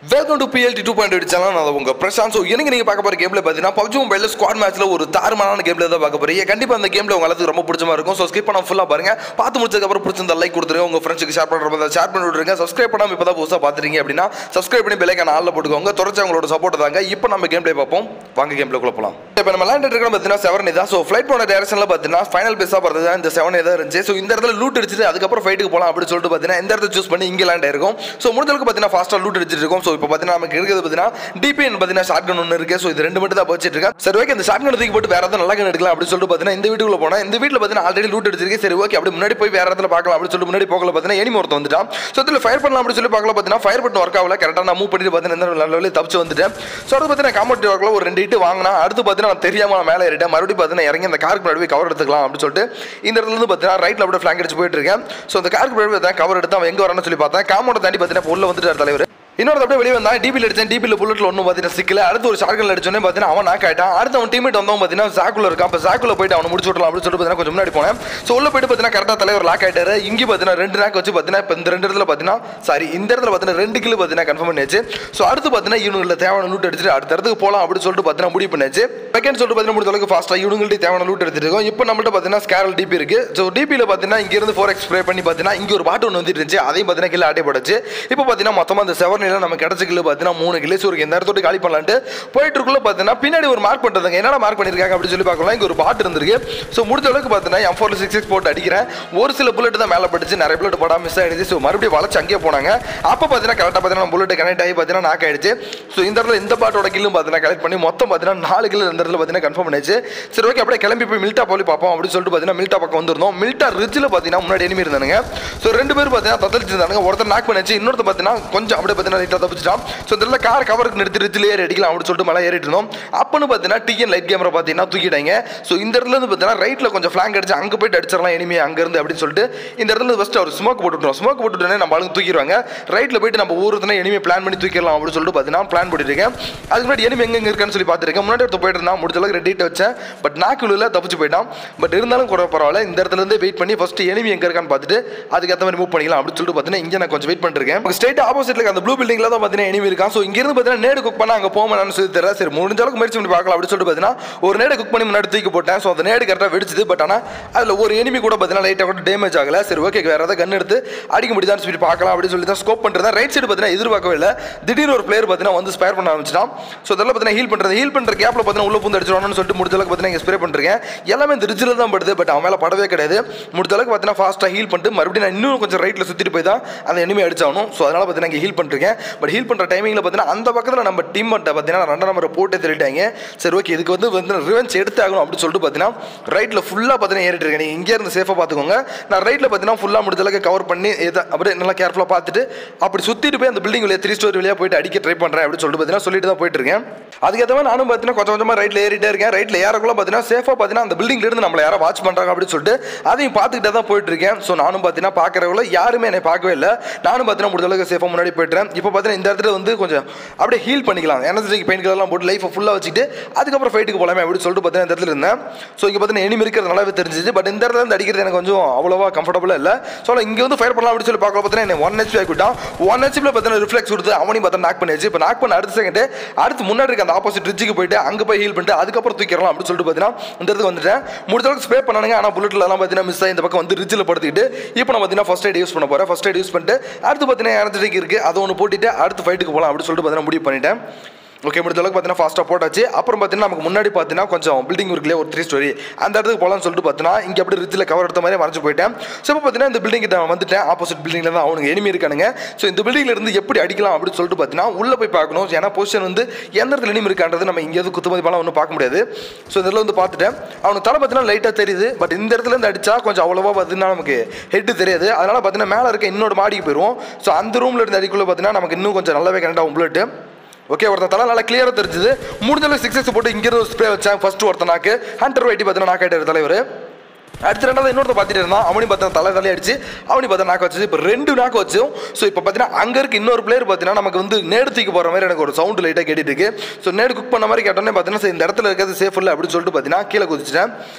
Welcome to PLT two point channel நான் உங்க Prashanth so எனக்கு நீங்கள் பார்க்க போகிற கேமில் பார்த்தீங்கன்னா பப்ஜி மொபைலில் ஸ்குவாட் மேட்ச்சில் ஒரு தாறுமாறான கேமில் தான் பார்க்க போறீங்க கண்டிப்பாக அந்த கேமில் உங்களுக்கு ரொம்ப பிடிச்ச மாதிரி இருக்கும் ஸோ ஸ்கிப் பண்ண ஃபுல்லாக பாருங்க பார்த்து முடிச்சதுக்கப்புறம் பிடிச்சிருந்த லைக் கொடுத்துருங்க உங்கள் ஃப்ரெண்ட்ஸுக்கு ஷேர் பண்ணுற மாதிரி ஷேர் பண்ணி விட்ருங்க சப்ஸ்கிரைப் பண்ணாமல் இப்போ தான் புதுசாக பார்த்துறீங்க அப்படின்னா சப்ஸ்கிரைப் பண்ணி பெல்லைக்கான ஆளில் போட்டுக்கோங்க தொடர்ச்சி அவங்களோட சப்போர்ட் தாங்க இப்போ நம்ம கேம் பிளே பார்ப்போம் வாங்க கேம் பிளே போகலாம் இப்போ நம்ம விளையாண்டுட்டு இருக்கிறோம் பார்த்தீங்கன்னா செவன் தான் ஸோ ஃப்ளைட் போன டேரக்ஷனில் பார்த்தீங்கன்னா ஃபைனல் பேஸாக பார்த்தது தான் இந்த செவன் தான் இருந்துச்சு ஸோ இந்த இடத்துல லூட் அடிச்சுட்டு அதுக்கப்புறம் ஃபைட்டுக்கு போகலாம் அப்படின்னு சொல்லிட்டு பார்த்தீங்கன்னா இந்த இடத்த சூஸ் பண்ணி இங்கே லேண்ட் ஆயிருக்கும் ஸோ முடிஞ்சளவுக்கு பார்த்தீங்கன்னா ஃபாஸ்ட்டாக லூட் அடிச்சிட்டு இருக்கும் ஸோ இப்போ பார்த்தீங்கன்னா நமக்கு இருக்கிறது பார்த்தீங்கன்னா டிபிஎன் பார்த்தீங்கன்னா ஷார்ட் கன் ஒன்று இருக்கு ஸோ இது ரெண்டு மட்டும் தான் வச்சிட்டு இருக்கேன் சரி ஓகே இந்த ஷார்ட் கன் தூக்கி போட்டு வேற ஏதாவது நல்ல கன் எடுக்கலாம் அப்படின்னு சொல்லிட்டு பார்த்தீங்கன்னா இந்த வீட்டுக்குள்ள போனால் இந்த வீட்டில் பார்த்தீங்கன்னா ஆல்ரெடி லூட் அடிச்சிருக்கு சரி ஓகே அப்படி முன்னாடி போய் வேற இடத்துல பார்க்கலாம் அப்படின்னு சொல்லிட்டு முன்னாடி போகல பார்த்தீங்கன்னா எனிமி ஒருத்தன் வந்துட்டான் ஸோ இதில் ஃபயர் பண்ணலாம் அப்படின்னு சொல்லி பார்க்கல பார்த்தீங்கன்னா ஃபயர் பட்டன் ஒர்க் ஆகல கரெக்டாக நான் மூவ் பண்ணிட்டு பார்த்தீங்கன்னா இந்த நல்ல வழியில் தப்பிச்சு வந்துட்டேன் ஸோ அடுத்து பார்த்தீங்கன்னா காம்பவுண்ட் ஒர்க்கில் ஒரு ரெண்டு ஹிட் வாங்கினா அடுத்து பார்த்தீங்கன்னா நான் தெரியாம நான் மேலே ஏறிட்டேன் மறுபடியும் பார்த்தீங்கன்னா இறங்கி அந்த காருக்கு முன்னாடி போய் கவர் எடுத்துக்கலாம் அப்படின்னு சொல்லிட்டு இந்த இடத்துல இருந்து பார்த்தீங்கன்னா ரைட்டில் அப்படியே ஃபிளாங் அடிச்சு போயிட்டு இருக்கேன் ஸோ அந்த காருக்கு முன்னாடி பார்த்தா கவர் எடுத்து அவன் எங்கே வரணும்னு சொல்லி பார்த்தேன் காம்பவுண்ட் தாண்டி பார்த்தீங்கன்னா உள்ள வந்துட்டார் தலைவர் இன்னொரு அப்படியே வெளியே வந்தான் டிபியில் அடிச்சேன் டிபியில் புல்லட்ல ஒன்றும் பார்த்தீங்கன்னா சிக்கல அடுத்து ஒரு ஷார்கல் அடிச்சோன்னே பார்த்தீங்கன்னா அவன் நாக் ஆயிட்டான் அடுத்து அவன் டீமேட் வந்தவன் பார்த்தீங்கன்னா ஜாக்குல இருக்கான் அப்போ ஜாக்குல போயிட்டு அவனை முடிச்சு விடலாம் அப்படின்னு சொல்லிட்டு பார்த்தீங்கன்னா கொஞ்சம் முன்னாடி போனேன் ஸோ உள்ள போயிட்டு பார்த்தீங்கன்னா கரெக்டாக தலைவர் லாக் ஆயிட்டாரு இங்கே பார்த்தீங்கன்னா ரெண்டு நாக் வச்சு பார்த்தீங்கன்னா இப்போ இந்த ரெண்டு இடத்துல பார்த்தீங்கன்னா சாரி இந்த இடத்துல பார்த்தீங்கன்னா ரெண்டு கிலோ பார்த்தீங்கன்னா கன்ஃபார்ம் பண்ணியாச்சு ஸோ அடுத்து பார்த்தீங்கன்னா இவனுங்களை தேவையான லூட் எடுத்துட்டு அடுத்த இடத்துக்கு போகலாம் அப்படின்னு சொல்லிட்டு பார்த்தீங்கன்னா முடிவு பண்ணியாச்சு செகண்ட் சொல்லிட்டு பார்த்தீங்கன்னா முடிஞ்ச அளவுக்கு ஃபாஸ்ட்டாக இவனுங்கள்ட்ட தேவையான லூட் எடுத்துட்டு இருக்கோம் இப்போ நம்மள்ட்ட பார்த்தீங்கன்னா ஸ்கேரல் டிபி இருக்கு ஸோ டிபியில் பார்த்தீங்கன்னா இங்கிருந்து ஃபோர் எக்ஸ் ஸ்ப்ரே பண்ணி பார்த்தீங்கன்னா இங்கே ஒரு பாட்டு ஒன்று வந்துட்டு இருந்துச்சு அதையும் பார்த்தீங்கன்னா கீழே ஆட்டை போடச்சு இப்போ பார்த்தீங்கன்னா மொத்தமாக அந்த செவர்னில் நம்ம கிடைச்ச கிலோ பார்த்தீங்கன்னா மூணு கிலோ ஸோ இந்த இடத்தோட காலி பண்ணலான்ட்டு போயிட்டு இருக்குள்ள பார்த்தீங்கன்னா பின்னாடி ஒரு மார்க் பண்ணுறதுங்க என்னடா மார்க் பண்ணியிருக்காங்க அப்படின்னு சொல்லி பார்க்கலாம் இங்கே ஒரு பாட்டு இருந்திருக்கு ஸோ முடிஞ்ச அளவுக்கு பார்த்தீங்கன்னா எம் ஃபோர் சிக்ஸ் சிக்ஸ் போட்டு அடிக்கிறேன் ஒரு சில புல்லட் தான் மேலே பட்டுச்சு நிறைய புல்லட் போடாமல் மிஸ் ஆயிடுச்சு ஸோ மறுபடியும் வளைச்சு அங்கேயே போனாங்க அப்போ பார்த்தீங்கன்னா கரெக்டாக பார்த்தீங்கன்னா புல்லட் கனெக்ட் ஆகி பார்த்தீங்கன்னா நாக் ஆயிடுச்சு ஸோ இந்த இடத்துல இந்த பாட்டோட கில்லும் பார்த்தீங்கன்னா கலெக்ட் பண்ணி மொத்தம் பார்த்தீங்கன்னா நாலு கிலோ இந்த இடத்துல பார்த்தீங்கன்னா கன்ஃபார்ம் பண்ணிச்சு சரி ஓகே அப்படியே கிளம்பி போய் மில்டா போய் பார்ப்போம் அப்படின்னு சொல்லிட்டு பார்த்தீங்கன்னா மில்டா பக்கம் வந்திருந்தோம் மில்டா ரிட்ஜில் பார்த்தீங்கன்னா முன்னாடி enemy இருந்தானுங்க ஸோ ரெண்டு பேர் பார்த்தீங்கன்னா தத்தளிச்சு இருந்தானுங்க ஒருத்தர் நாக் பண்ணிச்சு இன்னொருத்தர் பார்த்தீங்கன்னா கொஞ்சம் அப்படியே பார்த்தீங்கன்னா லைட்டாக தப்பிச்சிட்டான் ஸோ இந்த இடத்துல கார் கவருக்கு நிறுத்தி ரிட்ஜில் ஏறி அடிக்கலாம் அப்படின்னு சொல்லிட்டு மேலே ஏறிட்டு இருந்தோம் அப்பன்னு பார்த்தீங்கன்னா டிஎன் லைட் கேமரா பார்த்தீங்கன்னா தூக்கிட்டாங்க ஸோ இந்த இடத்துல இருந்து பார்த்தீங்கன்னா ரைட்டில் கொஞ்சம் ஃப்ளாங் அடிச்சு அங்கே போயிட்டு அடிச்சிடலாம் இனிமே அங்கேருந்து அப்படின்னு சொல்லிட்டு இந்த இடத்துல ஃபஸ்ட்டு அவர் ஸ்மோக் போட்டுட்டோம் ஸ்மோக் போட்டுட்டோன்னே நம்ம ஆளுங்க தூக்கிடுவாங்க ரைட்டில் போயிட்டு நம்ம ஒவ்வொருத்தனை இனிமே பிளான் பண்ணி தூக்கிடலாம் அப்படின்னு சொல்லிட்டு பார்த்தீங்கன்னா பிளான் பண்ணிருக்கேன் அதுக்கு முன்னாடி எனிமே எங்க இருக்கான்னு சொல்லி பார்த்துருக்கேன் முன்னாடி ஒருத்த போயிட்டு இருந்தான் முடிஞ்ச அளவுக்கு ரெடிட்டு வச்சேன் பட் நாக்குள்ள தப்பிச்சு போயிட்டான் பட் இருந்தாலும் கூட பரவாயில்ல இந்த இடத்துல இருந்து வெயிட் பண்ணி ஃபர்ஸ்ட் எனிமி எங்க இருக்கான்னு பார்த்துட்டு அதுக்கேற்ற மாதிரி மூவ் பண்ணிக்கலாம் அப்படின்னு சொல்லிட்டு பார்த்தீங்கன்னா இங்கே நான் கொஞ்சம் வெயிட் பண்ணிருக்கேன் ஸ்ட்ரைட் ஆப்போசிட்ல அந்த ப்ளூ பில்டிங்ல தான் பார்த்தீங்கன்னா enemy இருக்கான் ஸோ இங்கிருந்து பார்த்தீங்கன்னா நேடு குக் பண்ணா அங்கே போகணும்னு சொல்லி தெரியல சரி முடிஞ்ச அளவுக்கு முயற்சி பண்ணி பார்க்கலாம் அப்படின்னு சொல்லிட்டு பார்த்தீங்கன்னா ஒரு நேடு குக் பண்ணி முன்னாடி தூக்கி போட்டேன் ஸோ அந்த நேடு கரெக்டாக வெடிச்சது பட் ஆனால் அதில் ஒரு enemy கூட பார்த்தீங்கன்னா லைட்டாக கூட டேமேஜ் ஆகல சரி ஓகே வேற ஏதாவது கன் எடுத்து அடிக்க முடியுதான்னு சொல்லி பார்க்கலாம் அப்படின்னு சொல்லி தான் ஸ்கோப் பண்ணுறேன் ரைட் சைடு பார்த்தீங்கன்னா எதிர்பார்க்கவே இல்லை திடீர்னு ஒரு பிளேயர் பார்த்தீங்கன்னா வந்து ஸ்பேர் பண்ண ஆரம்பிச்சிட்டான் ஸோ அதெல்லாம் பார்த்தீங்கன்னா ஹீல் பண்ணுறது ஹீல் பண்ணுற கேப்பில் பார்த்தீங்கன்னா உள்ள பூந்து அடிச்சிடணும்னு சொல்லிட்டு முடிஞ்ச அளவுக்கு பார்த்தீங்கன்னா இங்கே ஸ்ப்ரே பண்ணிருக்கேன் எல்லாமே இந்த ரிஜில் தான் படுது பட் அவன் மேலே படவே கிடையாது முடிஞ்ச அளவுக்கு பார்த்தீங்கன்னா ஃபாஸ்ட்டாக ஹீல் பண்ணிட்டு மறுபடியும் நான் இன்னும் கொஞ்சம் ரைட்டில் சுற்றிட்டு போய் தான் அந்த enemy அடிச்சாகணும் ஸோ அதனால் பார்த்தீங்கன்னா இங்கே ஹீல் பண்ணிருக்கேன் பட் ஹீல் பண்ணுற டைமிங்கில் பார்த்தீங்கன்னா அந்த பக்கத்தில் நம்ம டீம் பார்த்தீங்கன்னா ரெண்டாம் நம்பரை போட்டு திருட்டாங்க சரி ஓகே இதுக்கு வந்து வந்து ரிவெஞ்ச் எடுத்து ஆகணும் அப்படின்னு சொல்லிட்டு பார்த்தீங்கன்னா ரைட்டில் ஃபுல்லாக பார்த்தீங்கன்னா ஏறிட்டு இருக்கேன் நீங்கள் இங்கே இருந்து சேஃபாக பார்த்துக்கோங்க நான் ரைட்டில் பார்த்தீங்கன்னா ஃபுல்லாக முடிஞ்ச அளவுக்கு கவர் பண்ணி எதை அப்படியே நல்லா கேர்ஃபுல்லாக பார்த்துட்டு அப்படி சுற்றிட்டு போய் அந்த பில்டிங் வழியாக த்ரீ ஸ்டோரி வழியாக போயிட்டு அடிக்க ட்ரை பண்ணுறேன் அப்படின்னு சொல்லிட்டு பார்த்தீங்கன்னா சொல்லிட்டு தான் போயிட்டு இருக்கேன் அதுக்கேற்ற மாதிரி நானும் பார்த்தீங்கன்னா கொஞ்சம் கொஞ்சமாக ரைட்டில் ஏறிட்டே இருக்கேன் ரைட்டில் ஏறக்குள்ள பார்த்தீங்கன்னா சேஃபாக பார்த்தீங்கன்னா அந்த buildingல இருந்து நம்மளை யாரோ வாட்ச் பண்ணுறாங்க அப்படின்னு சொல்லிட்டு அதையும் பார்த்துக்கிட்டே தான் போயிட்டு இருக்கேன் ஸோ நானும் பார்த்தீங்கன்னா பார்க்குறவங்கள யாருமே என்னை பார்க்கவே இல்லை நானும் பார்த்தீங்கன்னா முடிஞ்ச அளவுக்கு சேஃபாக முன்னாடி போயிட்டுறேன் இப்போ பார்த்தீங்கன்னா இந்த இடத்துல வந்து கொஞ்சம் அப்படியே ஹீல் பண்ணிக்கலாம் எனர்ஜிக்கு பெயின் எல்லாம் போட்டு லைஃபை ஃபுல்லாக வச்சுட்டு அதுக்கப்புறம் ஃபைட்டுக்கு போகலாமே அப்படின்னு சொல்லிட்டு பார்த்தீங்கன்னா இந்த இடத்துல இருந்தேன் ஸோ இங்கே பார்த்தீங்கன்னா enemy இருக்கிறது நல்லாவே தெரிஞ்சிச்சு பட் இந்த இடத்துல இருந்து அடிக்கிறது எனக்கு கொஞ்சம் அவ்வளோவா கம்ஃபர்டபுளாக இல்லை ஸோ இங்கே வந்து ஃபயர் பண்ணலாம் அப்படின்னு சொல்லி பார்க்க பார்த்தீங்கன்னா என்ன ஒன் ஹெச்பி ஆகிட்டான் ஒன் ஹெச்பியில் பார்த்தீங்கன்னா ரிஃப்ளெக்ஸ் கொடுத்து அவனையும் பார்த்தா நாக் பண்ணியாச்சு இப்போ நாக் பண்ண அடுத்த செகண்ட் அடுத்து முன்னாடி இருக்க அந்த ஆப்போசிட் ரிட்ஜுக்கு போயிட்டு அங்கே போய் ஹீல் பண்ணிட்டு அதுக்கப்புறம் தூக்கிடலாம் அப்படின்னு சொல்லிட்டு பார்த்தீங்கன்னா இந்த இடத்துக்கு வந்துட்டேன் முடிஞ்ச அளவுக்கு ஸ்ப்ரே பண்ணானுங்க ஆனால் புல்லட்ல எல்லாம் பார்த்தீங்கன்னா மிஸ் ஆகி இந்த பக்கம் வந்து ரிட்ஜில் படுத்துக்கிட்டு இப்போ நான் பார்த்தீங்கன்னா ஃபர்ஸ்ட் எய்ட் யூஸ் பண்ண போகிறேன் ஃபர்ஸ்ட் எய்ட் யூஸ் பண்ணிட்டு அடுத்து பார்த்தீங்கன்னா எனர்ஜெட்டிக் இருக்குது அதை ஒன்று போட்டுட்டு அடுத்து ஃபைட்டுக்கு போகலாம் அப்படின்னு சொல்லிட்டு பார்த்தீங்கன்னா முடிவு பண்ணிட்டேன் ஓகே முடிஞ்ச அளவுக்கு பார்த்தீங்கன்னா ஃபாஸ்ட்டாக போட்டாச்சு அப்புறம் பார்த்தீங்கன்னா நமக்கு முன்னாடி பார்த்தீங்கன்னா கொஞ்சம் பில்டிங் இருக்குல்லையே ஒரு த்ரீ ஸ்டோரி அந்த இடத்துக்கு போகலாம்னு சொல்லிட்டு பார்த்தீங்கன்னா இங்கே அப்படி ரிச்சில் கவர் எடுத்த மாதிரி மறைஞ்சு போயிட்டேன் ஸோ இப்போ பார்த்தீங்கன்னா இந்த பில்டிங் கிட்ட வந்துட்டேன் ஆப்போசிட் பில்டிங்கில் தான் அவனுங்க enemy இருக்கானுங்க ஸோ இந்த பில்டிங்ல இருந்து எப்படி அடிக்கலாம் அப்படின்னு சொல்லிட்டு பார்த்தீங்கன்னா உள்ளே போய் பார்க்கணும் ஏன்னா பொசிஷன் வந்து எந்த இடத்துல enemy இருக்கான்றது நம்ம இங்கேயாவது குத்துமதி பலம் ஒன்றும் பார்க்க முடியாது ஸோ இதில் வந்து பார்த்துட்டேன் அவனுக்கு தலை பார்த்தீங்கன்னா லைட்டாக தெரியுது பட் இந்த இடத்துல இருந்து அடிச்சா கொஞ்சம் அவ்வளோவா பார்த்தீங்கன்னா நமக்கு ஹெட்டு தெரியாது அதனால பார்த்தீங்கன்னா மேலே இருக்க இன்னொரு மாடிக்கு போயிடுவோம் ஸோ அந்த ரூமில் இருந்து அடிக்குள்ள பார்த்தீங்கன்னா நமக்கு இன்னும் கொஞ்சம் நல்லாவே கனெக்ட் ஆகும் புல்லட்டு ஓகே ஒருத்தன் தலை நல்லா கிளியராக தெரிஞ்சுது முடிஞ்சளவு சிக்ஸஸ் போட்டு இங்கிருந்து ஸ்ப்ரே வச்சேன் ஃபர்ஸ்ட் ஒருத்தனாக்கு ஹண்டர் வைட்டி பார்த்தீங்கன்னா நாக் ஆகிட்டார் தலைவர் அடுத்து ரெண்டாவது இன்னொருத்த பார்த்துட்டு இருந்தான் அவனையும் பார்த்தா தலை தலை அடிச்சு அவனையும் பார்த்தா நாக்கு வச்சு இப்போ ரெண்டு நாக்கு வச்சோம் ஸோ இப்போ பார்த்தீங்கன்னா அங்கே இருக்க இன்னொரு பிளேயர் பார்த்தீங்கன்னா நமக்கு வந்து நேடு தூக்கி போகிற மாதிரி எனக்கு ஒரு சவுண்டு லைட்டாக கேட்டுட்டு இருக்கு ஸோ நேடு குக் பண்ண மாதிரி கேட்டோன்னே பார்த்தீங்கன்னா சரி, இந்த இடத்துல இருக்கிறது சேஃப் இல்லை அப்படின்னு சொல்லிட்டு பார்த்தீங்கன்னா கீழே குதிச்சிட்டேன்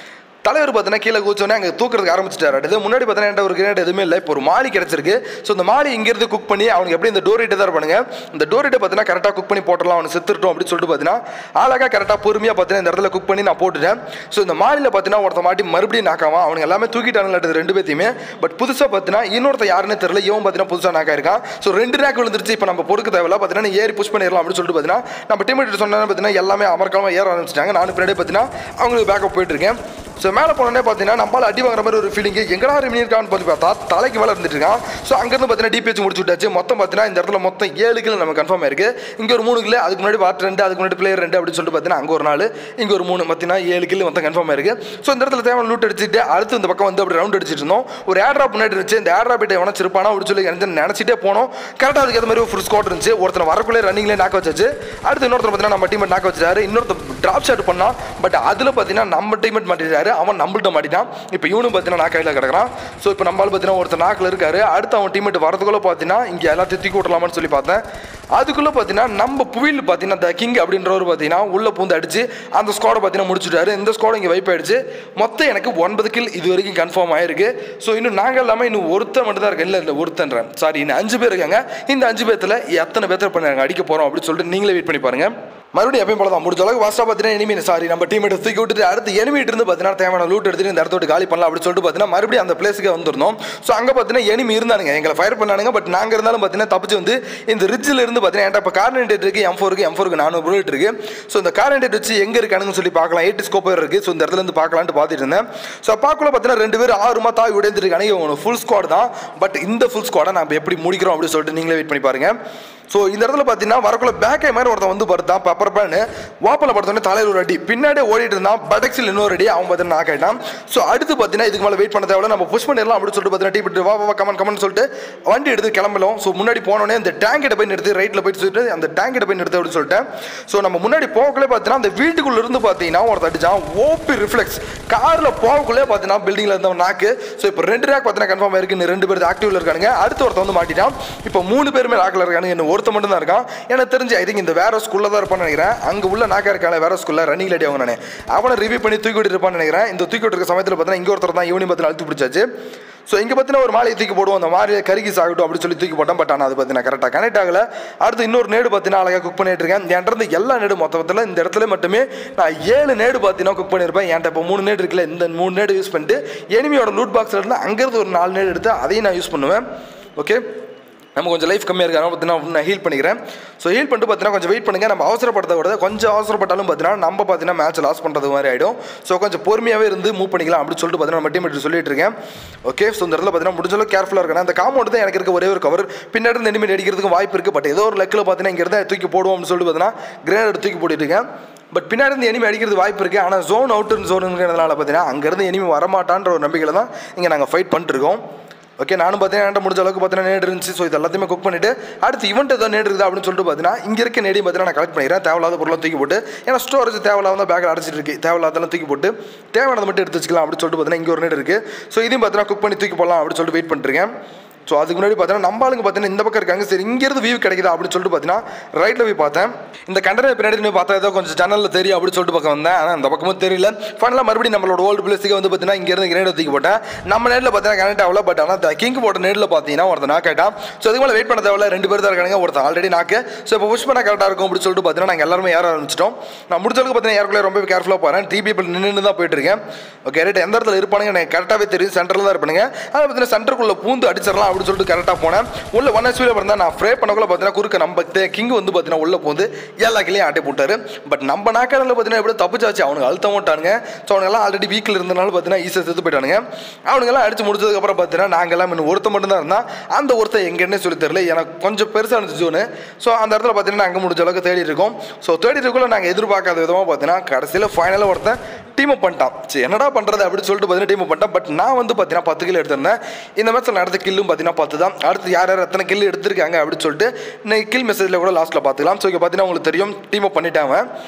தலைவர் பார்த்தீங்கன்னா கீழே கூச்சோன்னே அங்கே தூக்குறதுக்கு ஆரம்பிச்சிட்டாரு அடுத்து முன்னாடி பார்த்தீங்கன்னா என்கிட்ட ஒரு கிரேட் எதுவுமே இல்லை இப்போ ஒரு மாலி கிடச்சிருக்கு ஸோ இந்த மாலி இங்கேருந்து குக் பண்ணி அவனுக்கு எப்படி இந்த டோரிட்டை தான் இருப்பானுங்க இந்த டோரிட்டை பார்த்தீங்கன்னா கரெக்டாக குக் பண்ணி போட்டுடலாம் அவனுக்கு செத்துட்டோம் அப்படின்னு சொல்லிட்டு பார்த்தீங்கன்னா அழகாக கரெக்டாக பொறுமையாக பார்த்தீங்கன்னா இந்த இடத்துல குக் பண்ணி நான் போட்டுட்டேன் ஸோ இந்த மாலியில் பார்த்தீங்கன்னா ஒருத்த மாட்டி மறுபடியும் நாக்காவான் அவனுங்க எல்லாமே தூக்கிட்டானுங்களாட்டது ரெண்டு பேத்தையுமே பட் புதுசாக பார்த்தீங்கன்னா இன்னொருத்த யாருன்னு தெரியல இவன் பார்த்தீங்கன்னா புதுசாக நாக்கா இருக்கான் ஸோ ரெண்டு ரேக் விழுந்துருச்சு இப்போ நம்ம பொறுக்க தேவையில்ல பார்த்தீங்கன்னா நீ ஏறி புஷ் பண்ணிடலாம் அப்படின்னு சொல்லிட்டு பார்த்தீங்கன்னா நம்ம டீம் சொன்னா பார்த்தீங்கன்னா எல்லாமே அமர்க்காமல் ஏற ஆரம்பிச்சிட்டாங்க நானும் பின்னாடி பார்த்தீங்கன்னா அவங்களுக்கு பேக்கப் போயிட்டு இருக்கேன் ஸோ மேலே போனோடனே பார்த்தீங்கன்னா நம்மளால அடி வாங்குற மாதிரி ஒரு ஃபீலிங் எங்கடா ரிமினி இருக்கான்னு சொல்லி பார்த்தா தலைக்கு மேலே இருந்துட்டு இருக்கான் ஸோ அங்கேருந்து பார்த்தீங்கன்னா டிபிஎச் முடிச்சு விட்டாச்சு மொத்தம் பார்த்தீங்கன்னா இந்த இடத்துல மொத்தம் ஏழு கிலோ நம்ம கன்ஃபார்ம் ஆயிருக்கு இங்கே ஒரு மூணு கிலோ அதுக்கு முன்னாடி வாட் ரெண்டு அதுக்கு முன்னாடி பிளேயர் ரெண்டு அப்படின்னு சொல்லிட்டு பார்த்தீங்கன்னா அங்கே ஒரு நாள் இங்கே ஒரு மூணு பார்த்தீங்கன்னா ஏழு கிலோ மொத்தம் கன்ஃபார்ம் ஆயிருக்கு ஸோ இந்த இடத்துல தேவையான லூட் அடிச்சுட்டு அடுத்து இந்த பக்கம் வந்து அப்படி ரவுண்ட் அடிச்சிட்டு இருந்தோம் ஒரு ஏட்ராப் முன்னாடி இருந்துச்சு இந்த ஏட்ராப் கிட்ட எவனா சிறப்பானா அப்படின்னு சொல்லி எனக்கு நினச்சிட்டே போனோம் கரெக்டாக அதுக்கு ஏற்ற மாதிரி ஒரு ஃபுல் ஸ்குவாட் இருந்துச்சு ஒருத்தர் வரக்குள்ளே ரன்னிங்லேயே நாக்க வச்சாச்சு அடுத்து இன்னொருத்தர் பார்த்தீங்கன்னா நம்ம டீம் நாக்க வச்சாரு இன்னொருத்தர் ட்ராப் ஷாட் பண்ணான் பட் அதில் பார்த்தீங்கன்னா நம்ம டீம்மேட் மாட்டிட்டாரு அவன் நம்மள்ட்ட மாட்டிட்டான் இப்போ இவனும் பார்த்தீங்கன்னா நான் கையில் கிடக்குறான் ஸோ இப்போ நம்மளால் பார்த்தீங்கன்னா ஒருத்தர் நாக்கில் இருக்காரு அடுத்து அவன் டீம்மேட் வரதுக்குள்ளே பார்த்தீங்கன்னா இங்கே எல்லாத்தையும் தூக்கி விடலாமான்னு சொல்லி பார்த்தேன் அதுக்குள்ளே பார்த்தீங்கன்னா நம்ம புவியில் பார்த்தீங்கன்னா த கிங் அப்படின்றவர் பார்த்தீங்கன்னா உள்ளே பூந்து அடிச்சு அந்த ஸ்குவாடை பார்த்தீங்கன்னா முடிச்சுட்டாரு இந்த ஸ்குவாட் இங்கே வைப் ஆயிடுச்சு மொத்தம் எனக்கு ஒன்பது கில் இது வரைக்கும் கன்ஃபார்ம் ஆயிருக்கு ஸோ இன்னும் நாங்கள் இல்லாமல் இன்னும் ஒருத்தன் மட்டும் தான் இருக்கு இல்லை இல்லை ஒருத்தன்றேன் சாரி இன்னும் அஞ்சு பேர் இருக்காங்க இந்த அஞ்சு பேர்த்தில் எத்தனை பேர்த்த இப்போ நாங்கள் அடிக்க போகிறோம் அப்படின்னு சொல்லிட்டு நீங்களே வெயிட் பண்ணி பாருங்க மறுபடியும் எப்பயும் போல தான் முடிஞ்ச அளவுக்கு வாஸ்டா பார்த்தீங்கன்னா எனிமி சாரி நம்ம டீம் எடுத்து தூக்கி விட்டுட்டு அடுத்து எனிமிட்டு இருந்து பார்த்தீங்கன்னா தேவையான லூட் எடுத்துட்டு இந்த இடத்த விட்டு காலி பண்ணலாம் அப்படின்னு சொல்லிட்டு பார்த்தீங்கன்னா மறுபடியும் அந்த பிளேஸுக்கு வந்திருந்தோம் ஸோ அங்கே பார்த்தீங்கன்னா எனிமி இருந்தானுங்க எங்களை ஃபயர் பண்ணானுங்க பட் நாங்கள் இருந்தாலும் பார்த்தீங்கன்னா தப்பிச்சு வந்து இந்த ரிட்ஜில் இருந்து பார்த்தீங்கன்னா என்கிட்ட இப்போ கார்னேட் இருக்கு எம் ஃபோருக்கு எம் ஃபோருக்கு நானூறு புல்லட் இருக்கு ஸோ இந்த கார்னேட் வச்சு எங்கே இருக்கானுங்கன்னு சொல்லி பார்க்கலாம் எயிட் ஸ்கோப் இருக்கு ஸோ இந்த இடத்துல இருந்து பார்க்கலான்ட்டு பார்த்துட்டு இருந்தேன் ஸோ பார்க்கல பார்த்தீங்கன்னா ரெண்டு பேர் ஆறுமா தாய் உடைந்துருக்கானுங்க இவங்க ஃபுல் ஸ்குவாட் தான் பட் இந்த ஃபுல் ஸ்குவாடை நம்ம எப்படி முடிக்கிறோம் அப்படின்னு சொல்லிட்டு நீங்களே வெயிட் பண்ணி பாருங்க ஸோ இந்த இடத்துல பார்த்தீங்கன்னா வரக்குள்ள பேக்கை மாதிரி ஒருத்தன் வந்து படுத்தான் பெப்பர் பேனு வாப்பில் படுத்தோடனே தலையில் ஒரு அடி பின்னாடியே ஓடிட்டு இருந்தான் படக்ஸில் இன்னொரு அடி அவன் பார்த்தீங்கன்னா நாக் ஆகிட்டான் ஸோ அடுத்து பார்த்தீங்கன்னா இதுக்கு மேலே வெயிட் பண்ண தேவையில்ல நம்ம புஷ் பண்ணிடலாம் அப்படின்னு சொல்லிட்டு பார்த்தீங்கன்னா டீ வா வா கமன் கமன் சொல்லிட்டு வண்டி எடுத்து கிளம்பலாம் ஸோ முன்னாடி போனோடனே அந்த டேங்க் கிட்ட போய் நிறுத்தி ரைட்டில் போயிட்டு சொல்லிட்டு அந்த டேங்க் கிட்ட போய் நிறுத்து அப்படின்னு சொல்லிட்டேன் ஸோ நம்ம முன்னாடி போகக்குள்ளே பார்த்தீங்கன்னா அந்த வீட்டுக்குள்ள இருந்து பார்த்தீங்கன்னா ஒருத்தர் அடிச்சான் ஓபி ரிஃப்ளெக்ஸ் காரில் போகக்குள்ளே பார்த்தீங்கன்னா பில்டிங்கில் இருந்தவன் நாக்கு ஸோ இப்போ ரெண்டு ரேக் பார்த்தீங்கன்னா கன்ஃபார்ம் ஆயிருக்கு இன்னும் ரெண்டு பேர் ஆக்டிவ்ல இருக்கானுங்க அடுத்து ஒருத்தன் வந்து மாட்டிட்டான் இப்போ மூணு பேருமே லாக்கில் இருக்கானுங்க இன்னும் ஒருத்த மட்டும் தான் இருக்கான் எனக்கு தெரிஞ்சு ஐ திங்க் இந்த வேற ஸ்கூல்ல தான் இருப்பான்னு நினைக்கிறேன் அங்கே உள்ள நாக்கா இருக்கான வேற ஸ்கூல்ல ரன்னிங் லேடி அவங்க நானே அவனை ரிவ்யூ பண்ணி தூக்கி விட்டு இருப்பான்னு நினைக்கிறேன் இந்த தூக்கி விட்டு இருக்க சமயத்தில் பார்த்தீங்கன்னா இங்கே ஒருத்தர் தான் ஈவினிங் பார்த்து அழுத்து பிடிச்சாச்சு ஸோ இங்கே பார்த்தீங்கன்னா ஒரு மாலையை தூக்கி போடுவோம் அந்த மாலையை கருகி சாகட்டும் அப்படின்னு சொல்லி தூக்கி போட்டேன் பட் ஆனால் அது பார்த்தீங்கன்னா கரெக்டாக கனெக்ட் ஆகல அடுத்து இன்னொரு நேடு பார்த்தீங்கன்னா அழகாக குக் பண்ணிட்டு இருக்கேன் என்கிட்ட இருந்து எல்லா நேடு மொத்தத்தில் இந்த இடத்துல மட்டுமே நான் ஏழு நேடு பார்த்தீங்கன்னா குக் பண்ணியிருப்பேன் என்கிட்ட இப்போ மூணு நேடு இருக்குல்ல இந்த மூணு நேடு யூஸ் பண்ணிட்டு எனிமியோட லூட் பாக்ஸில் இருந்து அங்கேருந்து ஒரு நாலு நேடு எடுத்து அதையும் நான் யூஸ் பண்ணுவேன் ஓகே நம்ம கொஞ்சம் லைஃப் கம்மியாக இருக்காங்க பார்த்தீங்கன்னா நான் ஹீல் பண்ணிக்கிறேன் ஸோ ஹீல் பண்ணிட்டு பார்த்தீங்கன்னா கொஞ்சம் வெயிட் பண்ணுங்கள் நம்ம அவசரப்படுறத விட கொஞ்சம் அவசரப்பட்டாலும் பார்த்தீங்கன்னா நம்ம பார்த்தீங்கன்னா மேட்ச் லாஸ் பண்ணுறது மாதிரி ஆகிடும் ஸோ கொஞ்சம் பொறுமையாகவே இருந்து மூவ் பண்ணிக்கலாம் அப்படின்னு சொல்லிட்டு பார்த்தீங்கன்னா நம்ம டீம் சொல்லிட்டு இருக்கேன் ஓகே ஸோ இந்த இடத்துல பார்த்தீங்கன்னா முடிஞ்ச அளவுக்கு கேர்ஃபுல்லாக இருக்கணும் அந்த காமௌண்ட் தான் எனக்கு இருக்க ஒரே ஒரு கவர் பின்னாடி இருந்து எனிமி அடிக்கிறதுக்கு வாய்ப்பு இருக்குது பட் ஏதோ ஒரு லெக்கில் பார்த்தீங்கன்னா இங்கே இருந்தால் தூக்கி போடுவோம் அப்படின்னு சொல்லிட்டு பார்த்தீங்கன்னா கிரேனட் தூக்கி போட்டுட்டு இருக்கேன் பட் பின்னாடி இருந்து எனிமி அடிக்கிறது வாய்ப்பு இருக்குது ஆனால் ஜோன் அவுட்டு ஜோனுங்கிறதுனால பார்த்தீங்கன்னா அங்கேருந்து எனிமி வரமாட்டான்ற ஒரு நம்பிக்கையில் தான் இங்கே நாங்கள் ஃபைட் பண்ணிட்டு இருக்கோம் ஓகே நானும் பார்த்தீங்கன்னா என்கிட்ட முடிஞ்ச அளவுக்கு பார்த்தீங்கன்னா நேடு இருந்துச்சு ஸோ இது எல்லாத்தையுமே குக் பண்ணிட்டு அடுத்து இவன்ட் ஏதோ நேடு இருக்குது அப்படின்னு சொல்லிட்டு பார்த்தீங்கன்னா இங்கே இருக்க நேடி பார்த்தீங்கன்னா நான் கலெக்ட் பண்ணிக்கிறேன் தேவையில்லாத பொருளை தூக்கி போட்டு ஏன்னா ஸ்டோரேஜ் தேவையில்லாத பேக்கில் அடைச்சிட்டு இருக்கு தேவையில்லாதெல்லாம் தூக்கி போட்டு தேவையானதை மட்டும் எடுத்து வச்சுக்கலாம் அப்படின்னு சொல்லிட்டு பார்த்தீங்கன்னா இங்கே ஒரு நேடு இருக்குது ஸோ இதையும் பார்த்தீங்கன்னா குக் பண்ணி தூக்கி போடலாம் அப்படின்னு சொல்லிட்டு வெயிட் பண்ணிருக்கேன் ஸோ அதுக்கு முன்னாடி பார்த்தீங்கன்னா நம்ம ஆளுங்க பார்த்தீங்கன்னா இந்த பக்கம் இருக்காங்க சரி இங்கேருந்து வியூ கிடைக்குதா அப்படின்னு சொல்லிட்டு பார்த்தீங்கன்னா ரைட்டில் போய் பார்த்தேன் இந்த கண்டனர் பின்னாடி நின்னு பார்த்தா ஏதோ கொஞ்சம் ஜன்னலில் தெரியும் அப்படின்னு சொல்லிட்டு பக்கம் வந்தேன் ஆனால் அந்த பக்கமும் தெரியல ஃபைனலாக மறுபடியும் நம்மளோட ஓல்டு பிளேஸுக்கு வந்து பார்த்தீங்கன்னா இங்கேருந்து கிரேட் தூக்கி போட்டேன் நம்ம நேரில் பார்த்தீங்கன்னா கனெக்ட் ஆகல பட் ஆனால் கிங் போட்ட நேரில் பார்த்தீங்கன்னா ஒருத்தர் நாக் ஆகிட்டான் ஸோ அதுக்கு மேலே வெயிட் பண்ண தேவையில்ல ரெண்டு பேர் தான் இருக்காங்க ஒருத்தர் ஆல்ரெடி நாக்கு ஸோ இப்போ புஷ் பண்ண கரெக்டாக இருக்கும் அப்படின்னு சொல்லிட்டு பார்த்தீங்கன்னா நாங்கள் எல்லாருமே ஏற ஆரம்பிச்சிட்டோம் நான் முடிஞ்சளவுக்கு பார்த்தீங்கன்னா ஏறக்குள்ளே ரொம்ப கேர்ஃபுல்லாக போகிறேன் டிபி இப்போ நின்று தான் போயிட்டு இருக்கேன் ஓகே ரைட் எந்த இடத்துல இருப்பானுங்க எனக்கு கரெக்டாகவே தெரியும் சென்டரில் தான் இருப்பானுங்க அதை பார்த்தீங்கன்னா சென்டருக்குள்ளே பூந்து அடிச்சிடலாம் அப்படின்னு சொல்லிட்டு கரெக்டாக போனேன் உள்ள ஒன் ஹெச்பியில் இருந்தால் நான் ஃப்ரே பண்ணக்குள்ள பார்த்தீங்கன்னா குறுக்க நம்ம கிங் வந்து பார்த்தீங்கன்னா உள்ள போந்து எல்லா கிளையும் ஆட்டி போட்டாரு பட் நம்ம நாக்காரில் பார்த்தீங்கன்னா எப்படி தப்பிச்சாச்சு அவனுக்கு அழுத்த மாட்டானுங்க ஸோ அவனுங்கெல்லாம் ஆல்ரெடி வீக்கில் இருந்தனால பார்த்தீங்கன்னா ஈஸியாக செத்து போயிட்டானுங்க அவனுங்கெல்லாம் அடிச்சு முடிச்சதுக்கப்புறம் பார்த்தீங்கன்னா நாங்கள் எல்லாம் இன்னும் ஒருத்த மட்டும் தான் இருந்தால் அந்த ஒருத்தர் எங்கன்னே சொல்லி தெரியல எனக்கு கொஞ்சம் பெருசாக இருந்துச்சு ஜோனு ஸோ அந்த இடத்துல பார்த்தீங்கன்னா அங்கே முடிஞ்ச அளவுக்கு தேடி இருக்கோம் ஸோ தேடி இருக்கக்குள்ள நாங்கள் எதிர்பார்க்காத விதமாக பார்த்தீங்கன்னா கடைசியில் ஃபைனலாக ஒருத்தன் டீம் அப் பண்ணிட்டான் சரி என்னடா பண்ணுறது அப்படின்னு சொல்லிட்டு பார்த்தீங்கன்னா டீம் அப் பண்ணிட்டான் பட் நான் வந்து பார்த்தீங்கன்னா பத்து கிலோ எடுத்திருந்தேன் இந்த மேட்ச்சில் நடந்த கில்லும் பார்த்தீங்கன்னா பத்து தான் அடுத்து யார் யார் எத்தனை கில் எடுத்திருக்காங்க அப்படின்னு சொல்லிட்டு இன்னைக்கு கில் மெசேஜில் கூட லாஸ்ட்டில் பார்த்துக்கலாம் ஸோ இங்கே பார்த்தீங்கன்னா உங்களுக்கு தெரியும் டீம் அப் பண்ணிட்டாங்க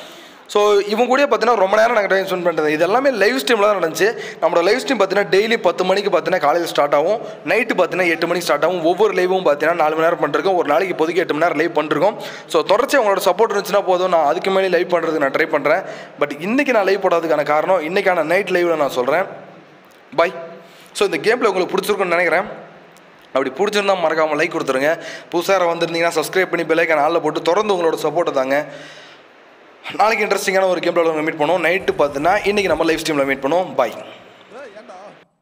ஸோ இவங்க கூட பார்த்தீங்கன்னா ரொம்ப நேரம் நாங்கள் டைம் ஸ்பெண்ட் பண்ணுறது இது எல்லாமே லைவ் ஸ்ட்ரீமில் தான் நடந்துச்சு நம்மளோட லைவ் ஸ்ட்ரீம் பார்த்தீங்கன்னா டெய்லி பத்து மணிக்கு பார்த்தீங்கன்னா காலையில் ஸ்டார்ட் ஆகும் நைட்டு பார்த்தீங்கன்னா எட்டு மணிக்கு ஸ்டார்ட் ஆகும் ஒவ்வொரு லைவும் பார்த்தீங்கன்னா நாலு மணி நேரம் பண்ணிருக்கோம் ஒரு நாளைக்கு இப்போதைக்கு எட்டு மணி நேரம் லைவ் பண்ணிருக்கோம் ஸோ தொடர்ச்சி உங்களோட சப்போர்ட் இருந்துச்சுன்னா போதும் நான் அதுக்கு மேலே லைவ் பண்ணுறதுக்கு நான் ட்ரை பண்ணுறேன் பட் இன்றைக்கி நான் லைவ் போடாததுக்கான காரணம் இன்றைக்கான நைட் லைவில் நான் சொல்கிறேன் பை ஸோ இந்த கேமில் உங்களுக்கு பிடிச்சிருக்குன்னு நினைக்கிறேன் அப்படி பிடிச்சிருந்தா மறக்காமல் லைக் கொடுத்துருங்க புதுசாக வந்திருந்தீங்கன்னா சப்ஸ்கிரைப் பண்ணி பெல்லைக்கான ஆளில் போட்டு தொடர்ந்து உங்களோட சப்போர்ட்டை தாங்க நாளைக்கு இன்ட்ரெஸ்டிங்கான ஒரு கேமில் உங்களை மீட் பண்ணுவோம் நைட்டு பார்த்தீங்கன்னா இன்றைக்கி நம்ம லைவ் ஸ்ட்ரீமில் மீட் பண்ணுவோம் பாய் ஏன்டா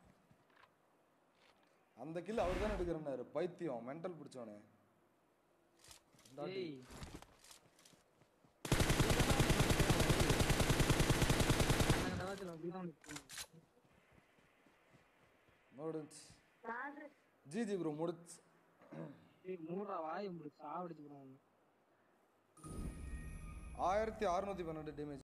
அந்த கில் அவர் தான் எடுக்கிறனாரு பைத்தியம் மென்டல் பிடிச்சவனே ஏய் அந்த டவாத்துல அப்படிதான் நிக்கும். முடிச்சு ஜிஜி ப்ரோ முடிச்சு ஏய் மூடுறா வாய் முடி சாவடிச்சு போடுவாங்க ஆயிரத்தி அறுநூத்தி பன்னெண்டு டேமேஜ்